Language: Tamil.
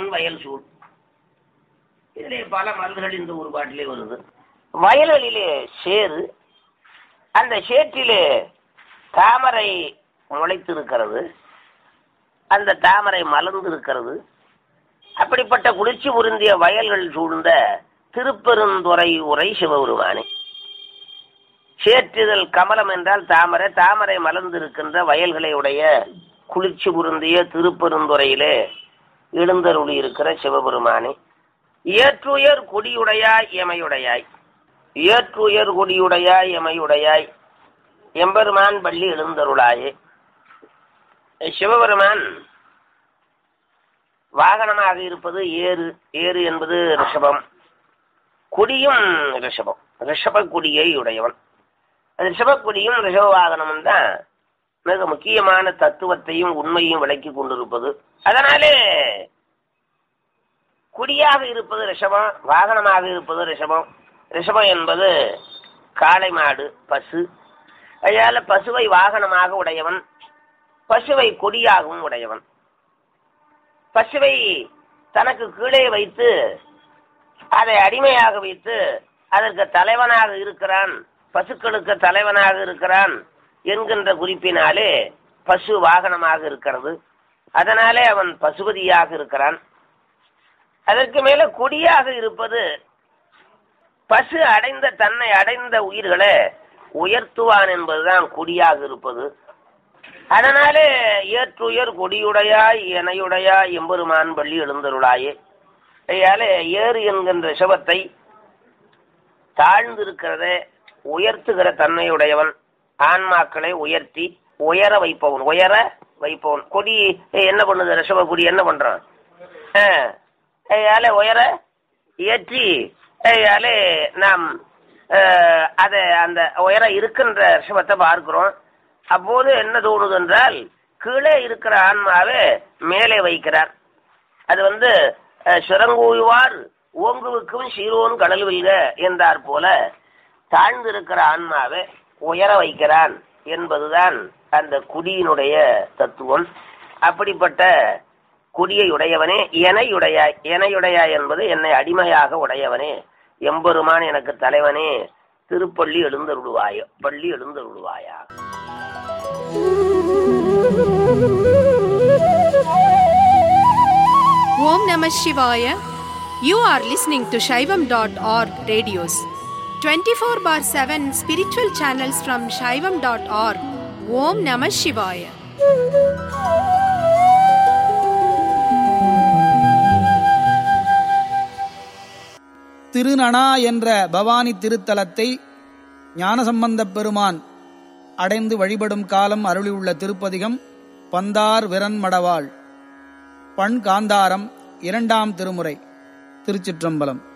வயல் சூழ் இதிலே பல மலர்கள் இந்த ஒரு பாட்டிலே வருது வயல்களிலே சேரு அந்த சேற்றிலே தாமரை முளைத்திருக்கிறது அந்த தாமரை மலர்ந்திருக்கிறது அப்படிப்பட்ட குளிர்ச்சி பொருந்திய வயல்கள் சூழ்ந்த திருப்பெருந்துறை உரை சிவபெருமானே சேற்றிதழ் கமலம் என்றால் தாமரை தாமரை மலர்ந்திருக்கின்ற வயல்களை உடைய குளிர்ச்சி பொருந்திய திருப்பெருந்துறையிலே எழுந்தருளி இருக்கிற சிவபெருமானே ஏற்றுயர் கொடியுடையாய் எமையுடையாய் ஏற்றுயர் கொடியுடையாய் எமையுடையாய் எம்பெருமான் பள்ளி எழுந்தருளாயே சிவபெருமான் வாகனமாக இருப்பது ஏறு ஏறு என்பது ரிஷபம் கொடியும் ரிஷபம் ரிஷப கொடியை உடையவன் அது ரிஷப கொடியும் ரிஷப வாகனமும் தான் மிக முக்கியமான தத்துவத்தையும் உண்மையும் விளக்கி கொண்டிருப்பது அதனாலே குடியாக இருப்பது ரிஷபம் வாகனமாக இருப்பது ரிஷபம் ரிஷபம் என்பது காளை மாடு பசு அதனால பசுவை வாகனமாக உடையவன் பசுவை கொடியாகவும் உடையவன் பசுவை தனக்கு கீழே வைத்து அதை அடிமையாக வைத்து அதற்கு தலைவனாக இருக்கிறான் பசுக்களுக்கு தலைவனாக இருக்கிறான் என்கின்ற குறிப்பினாலே பசு வாகனமாக இருக்கிறது அதனாலே அவன் பசுபதியாக இருக்கிறான் அதற்கு மேல கொடியாக இருப்பது பசு அடைந்த தன்னை அடைந்த உயிர்களை உயர்த்துவான் என்பதுதான் கொடியாக இருப்பது அதனாலே ஏற்றுயர் கொடியுடையாய் எனையுடையாய் எம்பெருமான் பள்ளி எழுந்தருளாயே ஐயாலே ஏறு என்கின்ற சிவத்தை தாழ்ந்திருக்கிறத உயர்த்துகிற தன்மையுடையவன் ஆன்மாக்களை உயர்த்தி உயர வைப்பவன் உயர வைப்பவன் கொடி என்ன பண்ணுது ரிஷப கொடி என்ன பண்றான் ஐயாலே உயர ஏற்றி ஐயாலே நாம் அதை அந்த உயர இருக்கின்ற ரிஷபத்தை பார்க்கிறோம் அப்போது என்ன தோணுது என்றால் கீழே இருக்கிற ஆன்மாவை மேலே வைக்கிறார் அது வந்து சிறங்கூழ்வார் ஓங்குவுக்கும் சீரோன் கடல் வெல்க என்றார் போல தாழ்ந்திருக்கிற ஆன்மாவை உயர வைக்கிறான் என்பதுதான் அந்த குடியினுடைய தத்துவம் அப்படிப்பட்ட குடியை உடையவனே எனையுடையாய் எனையுடையாய் என்பது என்னை அடிமையாக உடையவனே எம்பெருமான் எனக்கு தலைவனே திருப்பள்ளி எழுந்தருடுவாய பள்ளி எழுந்தருடுவாயா Om Namah Shivaya. You are listening to Shaivam.org radios. 24 bar 7 spiritual channels from Shaivam.org. Om Namah Shivaya. திருநனா என்ற பவானி திருத்தலத்தை ஞானசம்பந்தப் பெருமான் அடைந்து வழிபடும் காலம் அருளியுள்ள திருப்பதிகம் பந்தார் விரன்மடவாள் பண் காந்தாரம் இரண்டாம் திருமுறை திருச்சிற்றம்பலம்